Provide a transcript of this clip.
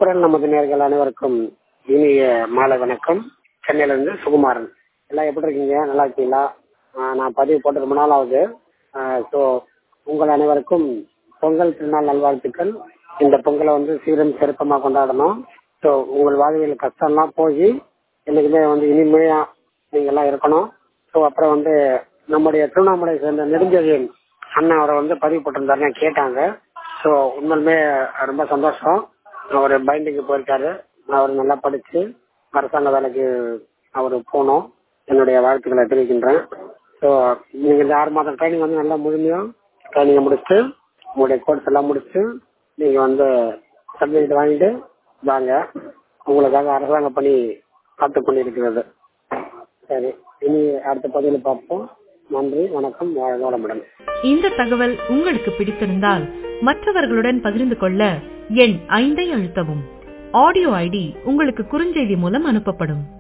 குரல் நமது நேர்கள் அனைவருக்கும் இனிய மாலை வணக்கம் சென்னையில இருந்து சுகுமாரன் எல்லாம் எப்படி இருக்கீங்க நல்லா இருக்கீங்களா ஆஹ் நான் பதிவு போட்டு ரொம்ப நாள் ஆகுது ஸோ உங்கள் அனைவருக்கும் பொங்கல் திருநாள் நல்வாழ்த்துக்கள் இந்த பொங்கலை வந்து சீரும் சிறப்பமா கொண்டாடணும் ஸோ உங்கள் வாழ்வில் கஷ்டம்லாம் போய் என்னைக்குமே வந்து இனிமையா நீங்க எல்லாம் இருக்கணும் ஸோ அப்புறம் வந்து நம்முடைய திருவண்ணாமலை சேர்ந்த நெடுஞ்செழியன் அண்ணன் அவரை வந்து பதிவு போட்டிருந்தாருன்னு கேட்டாங்க ஸோ உண்மையிலுமே ரொம்ப சந்தோஷம் அவர் பைண்டிங்கு போயிருக்காரு அவர் நல்லா படிச்சு அரசாங்க வேலைக்கு அவர் போகணும் என்னுடைய வாழ்த்துக்களை தெரிவிக்கின்றேன் ஸோ நீங்க இந்த ஆறு மாதம் ட்ரைனிங் வந்து நல்லா முழுமையா ட்ரைனிங்கை முடிச்சுட்டு உங்களுடைய கோர்ஸ் எல்லாம் முடிச்சு நீங்க வந்து சர்டிஃபிகேட் வாங்கிட்டு வாங்க உங்களுக்காக அரசாங்க பணி காத்து கொண்டிருக்கிறது சரி இனி அடுத்த பதிவில் பார்ப்போம் நன்றி வணக்கம் வாழ்க வளமுடன் இந்த தகவல் உங்களுக்கு பிடித்திருந்தால் மற்றவர்களுடன் பகிர்ந்து கொள்ள எண் ஐந்தை அழுத்தவும் ஆடியோ ஐடி உங்களுக்கு குறுஞ்செய்தி மூலம் அனுப்பப்படும்